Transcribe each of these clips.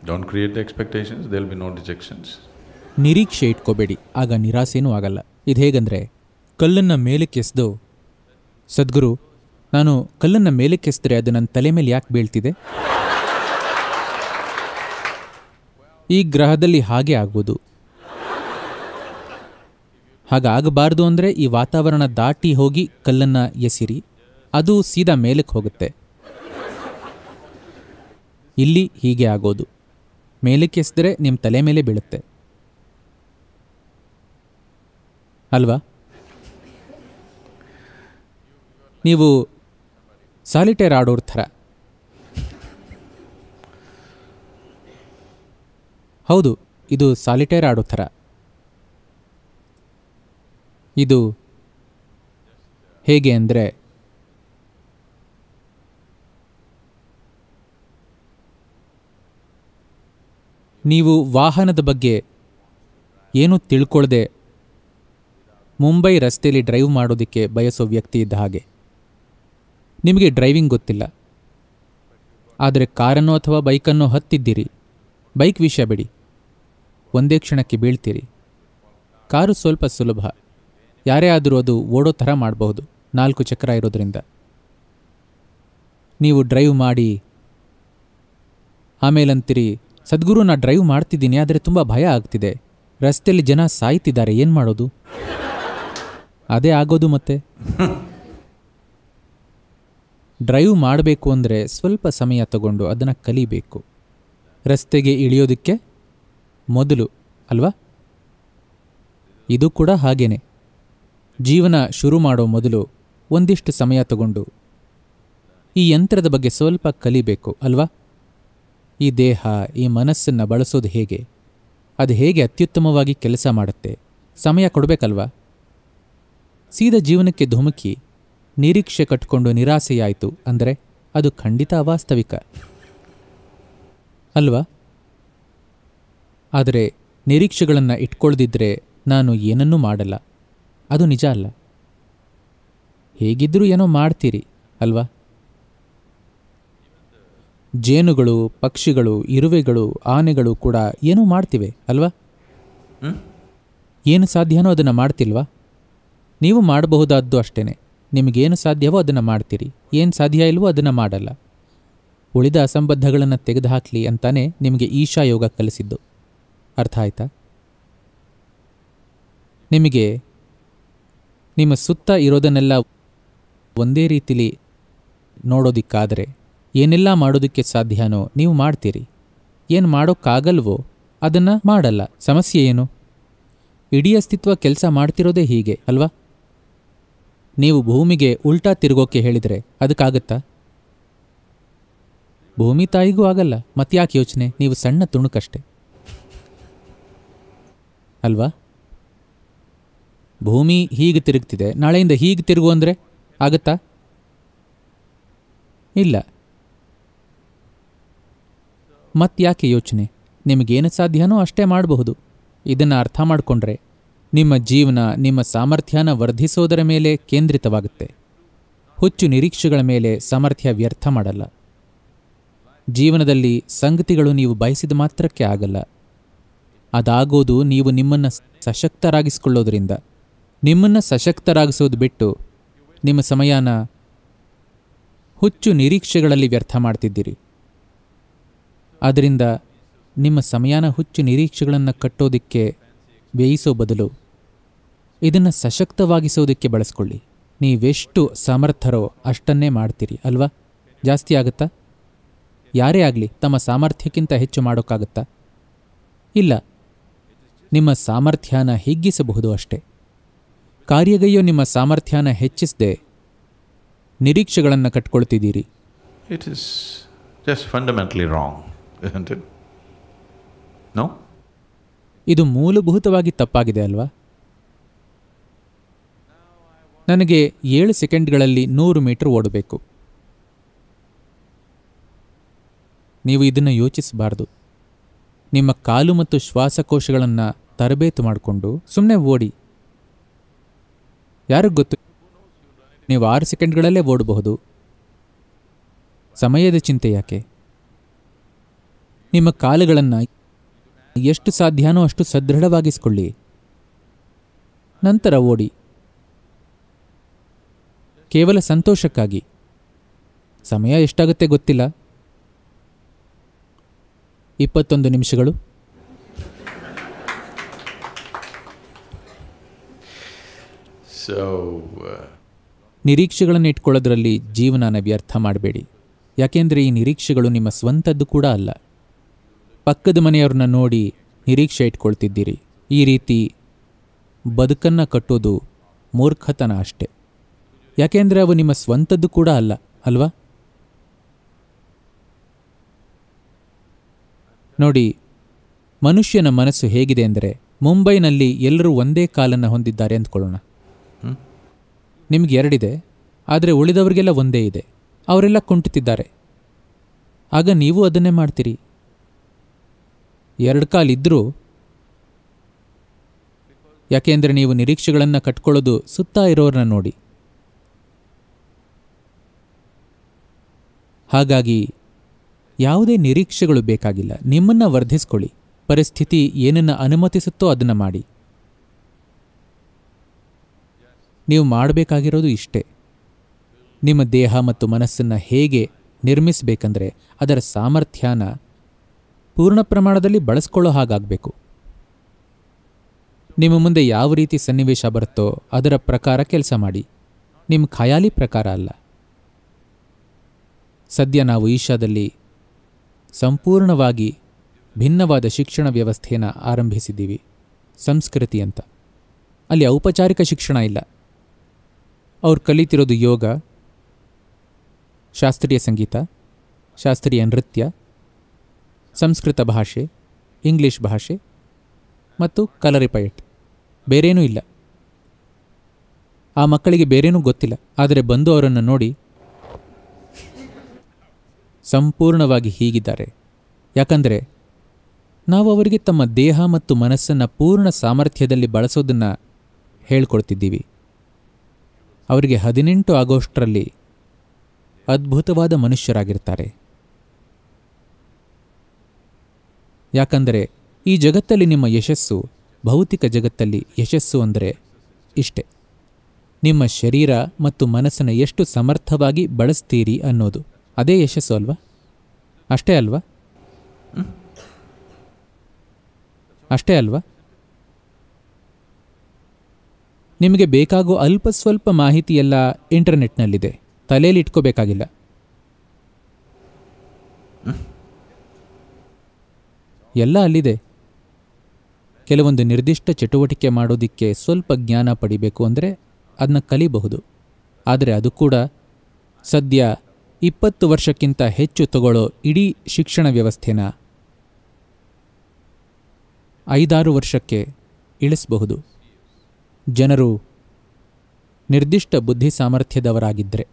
Don't create the expectations, there'll be no dejections. ನಿರೀಕ್ಷೆ ಇಟ್ಕೋಬೇಡಿ ಆಗ ನಿರಾಸೆನೂ ಆಗಲ್ಲ ಇದು ಹೇಗಂದ್ರೆ ಕಲ್ಲನ್ನು ಮೇಲಕ್ಕೆಸ್ದು ಸದ್ಗುರು ನಾನು ಕಲ್ಲನ್ನು ಮೇಲಕ್ಕೆಸಿದ್ರೆ ಅದು ನನ್ನ ತಲೆ ಮೇಲೆ ಯಾಕೆ ಬೀಳ್ತಿದೆ ಈ ಗ್ರಹದಲ್ಲಿ ಹಾಗೆ ಆಗ್ಬೋದು ಹಾಗಾಗಬಾರ್ದು ಅಂದರೆ ಈ ವಾತಾವರಣ ದಾಟಿ ಹೋಗಿ ಕಲ್ಲನ್ನು ಎಸಿರಿ ಅದು ಸೀದಾ ಮೇಲಕ್ಕೆ ಹೋಗುತ್ತೆ ಇಲ್ಲಿ ಹೀಗೆ ಆಗೋದು ಮೇಲಕ್ಕೆ ಎಸಿದ್ರೆ ನಿಮ್ಮ ತಲೆ ಮೇಲೆ ಬೀಳುತ್ತೆ ಅಲ್ವಾ ನೀವು ಸಾಲಿಟೇರ್ ಆಡೋರ್ ಥರ ಹೌದು ಇದು ಸಾಲಿಟೇರ್ ಆಡೋ ಥರ ಇದು ಹೇಗೆ ಅಂದರೆ ನೀವು ವಾಹನದ ಬಗ್ಗೆ ಏನೂ ತಿಳ್ಕೊಳ್ದೆ ಮುಂಬೈ ರಸ್ತೆಯಲ್ಲಿ ಡ್ರೈವ್ ಮಾಡೋದಕ್ಕೆ ಬಯಸೋ ವ್ಯಕ್ತಿ ಇದ್ದ ಹಾಗೆ ನಿಮಗೆ ಡ್ರೈವಿಂಗ್ ಗೊತ್ತಿಲ್ಲ ಆದರೆ ಕಾರನ್ನು ಅಥವಾ ಬೈಕನ್ನು ಹತ್ತಿದ್ದೀರಿ ಬೈಕ್ ವಿಷಯ ಬಿಡಿ ಒಂದೇ ಕ್ಷಣಕ್ಕೆ ಬೀಳ್ತೀರಿ ಕಾರು ಸ್ವಲ್ಪ ಸುಲಭ ಯಾರೇ ಆದರೂ ಅದು ಓಡೋ ಥರ ಮಾಡಬಹುದು ನಾಲ್ಕು ಚಕ್ರ ಇರೋದ್ರಿಂದ ನೀವು ಡ್ರೈವ್ ಮಾಡಿ ಆಮೇಲಂತೀರಿ ಸದ್ಗುರು ನಾ ಡ್ರೈವ್ ಮಾಡ್ತಿದ್ದೀನಿ ಆದರೆ ತುಂಬ ಭಯ ಆಗ್ತಿದೆ ರಸ್ತೆಯಲ್ಲಿ ಜನ ಸಾಯ್ತಿದ್ದಾರೆ ಏನು ಮಾಡೋದು ಅದೇ ಆಗೋದು ಮತ್ತೆ ಡ್ರೈವ್ ಮಾಡಬೇಕು ಅಂದರೆ ಸ್ವಲ್ಪ ಸಮಯ ತಗೊಂಡು ಅದನ್ನು ಕಲಿಬೇಕು ರಸ್ತೆಗೆ ಇಳಿಯೋದಕ್ಕೆ ಮೊದಲು ಅಲ್ವಾ ಇದು ಕೂಡ ಹಾಗೇನೆ ಜೀವನ ಶುರು ಮಾಡೋ ಮೊದಲು ಒಂದಿಷ್ಟು ಸಮಯ ತಗೊಂಡು ಈ ಯಂತ್ರದ ಬಗ್ಗೆ ಸ್ವಲ್ಪ ಕಲಿಬೇಕು ಅಲ್ವಾ ಈ ದೇಹ ಈ ಮನಸ್ಸನ್ನು ಬಳಸೋದು ಹೇಗೆ ಅದು ಹೇಗೆ ಅತ್ಯುತ್ತಮವಾಗಿ ಕೆಲಸ ಮಾಡುತ್ತೆ ಸಮಯ ಕೊಡಬೇಕಲ್ವಾ ಸೀದಾ ಜೀವನಕ್ಕೆ ಧುಮುಕಿ ನಿರೀಕ್ಷೆ ಕಟ್ಕೊಂಡು ನಿರಾಸೆಯಾಯಿತು ಅಂದರೆ ಅದು ಖಂಡಿತ ಅವಾಸ್ತವಿಕ ಅಲ್ವಾ ಆದರೆ ನಿರೀಕ್ಷೆಗಳನ್ನು ಇಟ್ಕೊಳ್ದಿದ್ರೆ ನಾನು ಏನನ್ನೂ ಮಾಡಲ್ಲ ಅದು ನಿಜ ಅಲ್ಲ ಹೇಗಿದ್ದರೂ ಏನೋ ಮಾಡ್ತೀರಿ ಅಲ್ವಾ ಜೇನುಗಳು ಪಕ್ಷಿಗಳು ಇರುವೆಗಳು ಆನೆಗಳು ಕೂಡ ಏನೋ ಮಾಡ್ತಿವೆ ಅಲ್ವಾ ಏನು ಸಾಧ್ಯನೋ ಅದನ್ನು ಮಾಡ್ತಿಲ್ವಾ ನೀವು ಮಾಡಬಹುದಾದ್ದು ಅಷ್ಟೇನೆ ನಿಮಗೇನು ಸಾಧ್ಯವೋ ಅದನ್ನು ಮಾಡ್ತೀರಿ ಏನು ಸಾಧ್ಯ ಇಲ್ವೋ ಅದನ್ನು ಮಾಡಲ್ಲ ಉಳಿದ ಅಸಂಬದ್ಧಗಳನ್ನು ತೆಗೆದುಹಾಕಲಿ ಅಂತಾನೆ ನಿಮಗೆ ಈಶಾ ಯೋಗ ಕಲಿಸಿದ್ದು ಅರ್ಥ ಆಯ್ತಾ ನಿಮಗೆ ನಿಮ್ಮ ಸುತ್ತ ಇರೋದನ್ನೆಲ್ಲ ಒಂದೇ ರೀತಿಲಿ ನೋಡೋದಿಕ್ಕಾದರೆ ಏನೆಲ್ಲ ಮಾಡೋದಕ್ಕೆ ಸಾಧ್ಯನೋ ನೀವು ಮಾಡ್ತೀರಿ ಏನು ಮಾಡೋಕ್ಕಾಗಲ್ವೋ ಅದನ್ನು ಮಾಡಲ್ಲ ಸಮಸ್ಯೆ ಏನು ಇಡೀ ಅಸ್ತಿತ್ವ ಕೆಲಸ ಮಾಡ್ತಿರೋದೇ ಹೀಗೆ ಅಲ್ವಾ ನೀವು ಭೂಮಿಗೆ ಉಲ್ಟಾ ತಿರುಗೋಕೆ ಹೇಳಿದರೆ ಅದಕ್ಕಾಗತ್ತಾ ಭೂಮಿ ತಾಯಿಗೂ ಆಗಲ್ಲ ಮತ್ಯಾಕೆ ಯೋಚನೆ ನೀವು ಸಣ್ಣ ತುಣುಕಷ್ಟೆ ಅಲ್ವಾ ಭೂಮಿ ಹೀಗೆ ತಿರುಗ್ತಿದೆ ನಾಳೆಯಿಂದ ಹೀಗೆ ತಿರುಗು ಅಂದರೆ ಆಗತ್ತಾ ಇಲ್ಲ ಮತ್ಯಾಕೆ ಯೋಚನೆ ನಿಮಗೇನು ಸಾಧ್ಯನೋ ಅಷ್ಟೇ ಮಾಡಬಹುದು ಇದನ್ನು ಅರ್ಥ ಮಾಡಿಕೊಂಡ್ರೆ ನಿಮ್ಮ ಜೀವನ ನಿಮ್ಮ ಸಾಮರ್ಥ್ಯನ ವರ್ಧಿಸೋದರ ಮೇಲೆ ಕೇಂದ್ರಿತವಾಗುತ್ತೆ ಹುಚ್ಚು ನಿರೀಕ್ಷೆಗಳ ಮೇಲೆ ಸಾಮರ್ಥ್ಯ ವ್ಯರ್ಥ ಮಾಡಲ್ಲ ಜೀವನದಲ್ಲಿ ಸಂಗತಿಗಳು ನೀವು ಬಯಸಿದ ಮಾತ್ರಕ್ಕೆ ಆಗಲ್ಲ ಅದಾಗೋದು ನೀವು ನಿಮ್ಮನ್ನು ಸಶಕ್ತರಾಗಿಸ್ಕೊಳ್ಳೋದ್ರಿಂದ ನಿಮ್ಮನ್ನು ಸಶಕ್ತರಾಗಿಸೋದು ಬಿಟ್ಟು ನಿಮ್ಮ ಸಮಯನ ಹುಚ್ಚು ನಿರೀಕ್ಷೆಗಳಲ್ಲಿ ವ್ಯರ್ಥ ಮಾಡ್ತಿದ್ದೀರಿ ಆದ್ದರಿಂದ ನಿಮ್ಮ ಸಮಯನ ಹುಚ್ಚು ನಿರೀಕ್ಷೆಗಳನ್ನು ಕಟ್ಟೋದಕ್ಕೆ ವ್ಯಯಿಸೋ ಬದಲು ಇದನ್ನು ಸಶಕ್ತವಾಗಿಸೋದಕ್ಕೆ ಬಳಸ್ಕೊಳ್ಳಿ ನೀವೆಷ್ಟು ಸಮರ್ಥರೋ ಅಷ್ಟನ್ನೇ ಮಾಡ್ತೀರಿ ಅಲ್ವಾ ಜಾಸ್ತಿ ಆಗುತ್ತಾ ಯಾರೇ ಆಗಲಿ ತಮ್ಮ ಸಾಮರ್ಥ್ಯಕ್ಕಿಂತ ಹೆಚ್ಚು ಮಾಡೋಕ್ಕಾಗತ್ತಾ ಇಲ್ಲ ನಿಮ್ಮ ಸಾಮರ್ಥ್ಯನ ಹಿಗ್ಗಿಸಬಹುದು ಅಷ್ಟೇ ಕಾರ್ಯಗೈಯೋ ನಿಮ್ಮ ಸಾಮರ್ಥ್ಯನ ಹೆಚ್ಚಿಸದೆ ನಿರೀಕ್ಷೆಗಳನ್ನು ಕಟ್ಕೊಳ್ತಿದ್ದೀರಿ It is just fundamentally wrong, isn't it? No? ಇದು ಮೂಲಭೂತವಾಗಿ ತಪ್ಪಾಗಿದೆ ಅಲ್ವಾ ನನಗೆ ಏಳು ಸೆಕೆಂಡ್ಗಳಲ್ಲಿ ನೂರು ಮೀಟರ್ ಓಡಬೇಕು ನೀವು ಇದನ್ನು ಯೋಚಿಸಬಾರ್ದು ನಿಮ್ಮ ಕಾಲು ಮತ್ತು ಶ್ವಾಸಕೋಶಗಳನ್ನು ತರಬೇತು ಮಾಡಿಕೊಂಡು ಸುಮ್ಮನೆ ಓಡಿ ಯಾರಿಗೆ ಗೊತ್ತು ನೀವು ಆರು ಸೆಕೆಂಡ್ಗಳಲ್ಲೇ ಓಡಬಹುದು ಸಮಯದ ಚಿಂತೆ ಯಾಕೆ ನಿಮ್ಮ ಕಾಲುಗಳನ್ನು ಎಷ್ಟು ಸಾಧ್ಯನೋ ಅಷ್ಟು ಸದೃಢವಾಗಿಸ್ಕೊಳ್ಳಿ ನಂತರ ಓಡಿ ಕೇವಲ ಸಂತೋಷಕ್ಕಾಗಿ ಸಮಯ ಎಷ್ಟಾಗುತ್ತೆ ಗೊತ್ತಿಲ್ಲ ಇಪ್ಪತ್ತೊಂದು ನಿಮಿಷಗಳು So, uh, ನಿರೀಕ್ಷೆಗಳನ್ನು ಇಟ್ಕೊಳ್ಳೋದ್ರಲ್ಲಿ ಜೀವನನ ವ್ಯರ್ಥ ಮಾಡಬೇಡಿ ಯಾಕೆಂದರೆ ಈ ನಿರೀಕ್ಷೆಗಳು ನಿಮ್ಮ ಸ್ವಂತದ್ದು ಕೂಡ ಅಲ್ಲ ಪಕ್ಕದ ಮನೆಯವ್ರನ್ನ ನೋಡಿ ನಿರೀಕ್ಷೆ ಇಟ್ಕೊಳ್ತಿದ್ದೀರಿ ಈ ರೀತಿ ಬದುಕನ್ನು ಕಟ್ಟೋದು ಮೂರ್ಖತನ ಅಷ್ಟೆ ಯಾಕೆಂದರೆ ಅವು ನಿಮ್ಮ ಸ್ವಂತದ್ದು ಕೂಡ ಅಲ್ಲ ಅಲ್ವಾ ನೋಡಿ ಮನುಷ್ಯನ ಮನಸ್ಸು ಹೇಗಿದೆ ಅಂದರೆ ಮುಂಬೈನಲ್ಲಿ ಎಲ್ಲರೂ ಒಂದೇ ಕಾಲನ್ನು ಹೊಂದಿದ್ದಾರೆ ಅಂದ್ಕೊಳ್ಳೋಣ ಹ್ಮ್? ನಿಮ್ಗೆ ಎರಡಿದೆ ಆದರೆ ಉಳಿದವರಿಗೆಲ್ಲ ಒಂದೇ ಇದೆ ಅವರೆಲ್ಲ ಕುಂಟುತ್ತಿದ್ದಾರೆ ಆಗ ನೀವು ಅದನ್ನೇ ಮಾಡ್ತೀರಿ ಎರಡು ಕಾಲಿದ್ರೂ ಯಾಕೆಂದರೆ ನೀವು ನಿರೀಕ್ಷೆಗಳನ್ನು ಕಟ್ಕೊಳ್ಳೋದು ಸುತ್ತ ಇರೋರನ್ನ ನೋಡಿ ಹಾಗಾಗಿ ಯಾವುದೇ ನಿರೀಕ್ಷೆಗಳು ಬೇಕಾಗಿಲ್ಲ ನಿಮ್ಮನ್ನ ವರ್ಧಿಸ್ಕೊಳ್ಳಿ ಪರಿಸ್ಥಿತಿ ಏನನ್ನ ಅನುಮತಿಸುತ್ತೋ ಅದನ್ನು ಮಾಡಿ ನೀವು ಮಾಡಬೇಕಾಗಿರೋದು ಇಷ್ಟೇ ನಿಮ್ಮ ದೇಹ ಮತ್ತು ಮನಸ್ಸನ್ನು ಹೇಗೆ ನಿರ್ಮಿಸಬೇಕಂದ್ರೆ ಅದರ ಸಾಮರ್ಥ್ಯನ ಪೂರ್ಣ ಪ್ರಮಾಣದಲ್ಲಿ ಬಳಸ್ಕೊಳ್ಳೋ ಹಾಗಾಗಬೇಕು ನಿಮ್ಮ ಮುಂದೆ ಯಾವ ರೀತಿ ಸನ್ನಿವೇಶ ಬರುತ್ತೋ ಅದರ ಪ್ರಕಾರ ಕೆಲಸ ಮಾಡಿ ನಿಮ್ಮ ಖಯಾಲಿ ಪ್ರಕಾರ ಅಲ್ಲ ಸದ್ಯ ನಾವು ಈಶಾದಲ್ಲಿ ಸಂಪೂರ್ಣವಾಗಿ ಭಿನ್ನವಾದ ಶಿಕ್ಷಣ ವ್ಯವಸ್ಥೆಯನ್ನು ಆರಂಭಿಸಿದ್ದೀವಿ ಸಂಸ್ಕೃತಿ ಅಂತ ಅಲ್ಲಿ ಔಪಚಾರಿಕ ಶಿಕ್ಷಣ ಇಲ್ಲ ಅವ್ರು ಕಲಿತಿರೋದು ಯೋಗ ಶಾಸ್ತ್ರೀಯ ಸಂಗೀತ ಶಾಸ್ತ್ರೀಯ ನೃತ್ಯ ಸಂಸ್ಕೃತ ಭಾಷೆ ಇಂಗ್ಲಿಷ್ ಭಾಷೆ ಮತ್ತು ಕಲರಿಪಯಟ್ ಬೇರೇನೂ ಇಲ್ಲ ಆ ಮಕ್ಕಳಿಗೆ ಬೇರೇನೂ ಗೊತ್ತಿಲ್ಲ ಆದರೆ ಬಂದು ಅವರನ್ನು ನೋಡಿ ಸಂಪೂರ್ಣವಾಗಿ ಹೀಗಿದ್ದಾರೆ ಯಾಕಂದರೆ ನಾವು ಅವರಿಗೆ ತಮ್ಮ ದೇಹ ಮತ್ತು ಮನಸ್ಸನ್ನು ಪೂರ್ಣ ಸಾಮರ್ಥ್ಯದಲ್ಲಿ ಬಳಸೋದನ್ನು ಹೇಳ್ಕೊಡ್ತಿದ್ದೀವಿ ಅವರಿಗೆ ಹದಿನೆಂಟು ಆಗೋಷ್ಟರಲ್ಲಿ ಅದ್ಭುತವಾದ ಮನುಷ್ಯರಾಗಿರ್ತಾರೆ ಯಾಕಂದರೆ ಈ ಜಗತ್ತಲ್ಲಿ ನಿಮ್ಮ ಯಶಸ್ಸು ಭೌತಿಕ ಜಗತ್ತಲ್ಲಿ ಯಶಸ್ಸು ಅಂದರೆ ಇಷ್ಟೆ ನಿಮ್ಮ ಶರೀರ ಮತ್ತು ಮನಸ್ಸನ್ನು ಎಷ್ಟು ಸಮರ್ಥವಾಗಿ ಬಳಸ್ತೀರಿ ಅನ್ನೋದು ಅದೇ ಯಶಸ್ಸು ಅಲ್ವಾ ಅಷ್ಟೇ ಅಲ್ವಾ ಅಷ್ಟೇ ಅಲ್ವಾ ನಿಮಗೆ ಬೇಕಾಗೋ ಅಲ್ಪ ಸ್ವಲ್ಪ ಮಾಹಿತಿ ಎಲ್ಲ ಇಂಟರ್ನೆಟ್ನಲ್ಲಿದೆ ತಲೆಯಲ್ಲಿ ಇಟ್ಕೋಬೇಕಾಗಿಲ್ಲ ಎಲ್ಲ ಅಲ್ಲಿದೆ ಕೆಲವೊಂದು ನಿರ್ದಿಷ್ಟ ಚಟುವಟಿಕೆ ಮಾಡೋದಿಕ್ಕೆ ಸ್ವಲ್ಪ ಜ್ಞಾನ ಪಡಿಬೇಕು ಅಂದರೆ ಅದನ್ನ ಕಲಿಬಹುದು ಆದರೆ ಅದು ಕೂಡ ಸದ್ಯ ಇಪ್ಪತ್ತು ವರ್ಷಕ್ಕಿಂತ ಹೆಚ್ಚು ತಗೊಳ್ಳೋ ಇಡೀ ಶಿಕ್ಷಣ ವ್ಯವಸ್ಥೆನ ಐದಾರು ವರ್ಷಕ್ಕೆ ಇಳಿಸಬಹುದು ಜನರು ನಿರ್ದಿಷ್ಟ ಬುದ್ಧಿ ಸಾಮರ್ಥ್ಯದವರಾಗಿದ್ದರೆ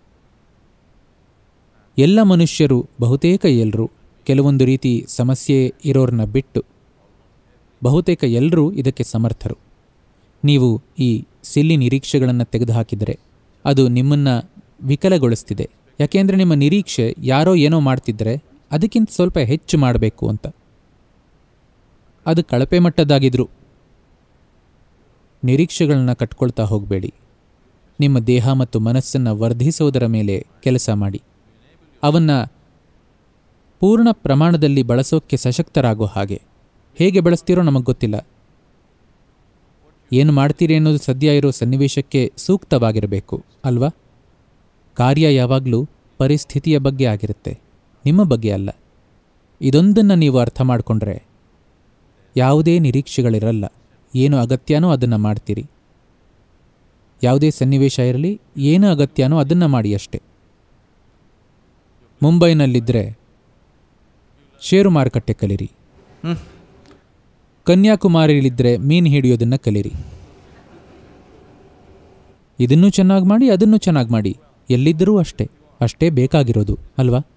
ಎಲ್ಲ ಮನುಷ್ಯರು ಬಹುತೇಕ ಎಲ್ಲರೂ ಕೆಲವೊಂದು ರೀತಿ ಸಮಸ್ಯೆ ಇರೋರನ್ನ ಬಿಟ್ಟು ಬಹುತೇಕ ಎಲ್ಲರೂ ಇದಕ್ಕೆ ಸಮರ್ಥರು ನೀವು ಈ ಸಿಲ್ಲಿ ನಿರೀಕ್ಷೆಗಳನ್ನು ತೆಗೆದುಹಾಕಿದರೆ ಅದು ನಿಮ್ಮನ್ನು ವಿಕಲಗೊಳಿಸ್ತಿದೆ ಯಾಕೆಂದರೆ ನಿಮ್ಮ ನಿರೀಕ್ಷೆ ಯಾರೋ ಏನೋ ಮಾಡ್ತಿದ್ದರೆ ಅದಕ್ಕಿಂತ ಸ್ವಲ್ಪ ಹೆಚ್ಚು ಮಾಡಬೇಕು ಅಂತ ಅದು ಕಳಪೆ ಮಟ್ಟದಾಗಿದ್ರು ನಿರೀಕ್ಷೆಗಳನ್ನ ಕಟ್ಕೊಳ್ತಾ ಹೋಗಬೇಡಿ ನಿಮ್ಮ ದೇಹ ಮತ್ತು ಮನಸ್ಸನ್ನು ವರ್ಧಿಸೋದರ ಮೇಲೆ ಕೆಲಸ ಮಾಡಿ ಅವನ್ನ ಪೂರ್ಣ ಪ್ರಮಾಣದಲ್ಲಿ ಬಳಸೋಕ್ಕೆ ಸಶಕ್ತರಾಗೋ ಹಾಗೆ ಹೇಗೆ ಬಳಸ್ತೀರೋ ನಮಗೆ ಗೊತ್ತಿಲ್ಲ ಏನು ಮಾಡ್ತೀರಿ ಅನ್ನೋದು ಸದ್ಯ ಇರೋ ಸನ್ನಿವೇಶಕ್ಕೆ ಸೂಕ್ತವಾಗಿರಬೇಕು ಅಲ್ವಾ ಕಾರ್ಯ ಯಾವಾಗಲೂ ಪರಿಸ್ಥಿತಿಯ ಬಗ್ಗೆ ಆಗಿರುತ್ತೆ ನಿಮ್ಮ ಬಗ್ಗೆ ಅಲ್ಲ ಇದೊಂದನ್ನು ನೀವು ಅರ್ಥ ಮಾಡಿಕೊಂಡ್ರೆ ಯಾವುದೇ ನಿರೀಕ್ಷೆಗಳಿರಲ್ಲ ಏನು ಅಗತ್ಯನೋ ಅದನ್ನು ಮಾಡ್ತೀರಿ ಯಾವುದೇ ಸನ್ನಿವೇಶ ಇರಲಿ ಏನು ಅಗತ್ಯನೋ ಅದನ್ನು ಮಾಡಿ ಅಷ್ಟೆ ಮುಂಬೈನಲ್ಲಿದ್ದರೆ ಷೇರು ಮಾರುಕಟ್ಟೆ ಕಲಿರಿ ಹ್ಮ್. ಕನ್ಯಾಕುಮಾರಿಲಿದ್ದರೆ ಮೀನು ಹಿಡಿಯೋದನ್ನು ಕಲಿರಿ ಇದನ್ನೂ ಚೆನ್ನಾಗಿ ಮಾಡಿ ಅದನ್ನೂ ಚೆನ್ನಾಗಿ ಮಾಡಿ ಎಲ್ಲಿದ್ದರೂ ಅಷ್ಟೇ ಅಷ್ಟೇ ಬೇಕಾಗಿರೋದು ಅಲ್ವಾ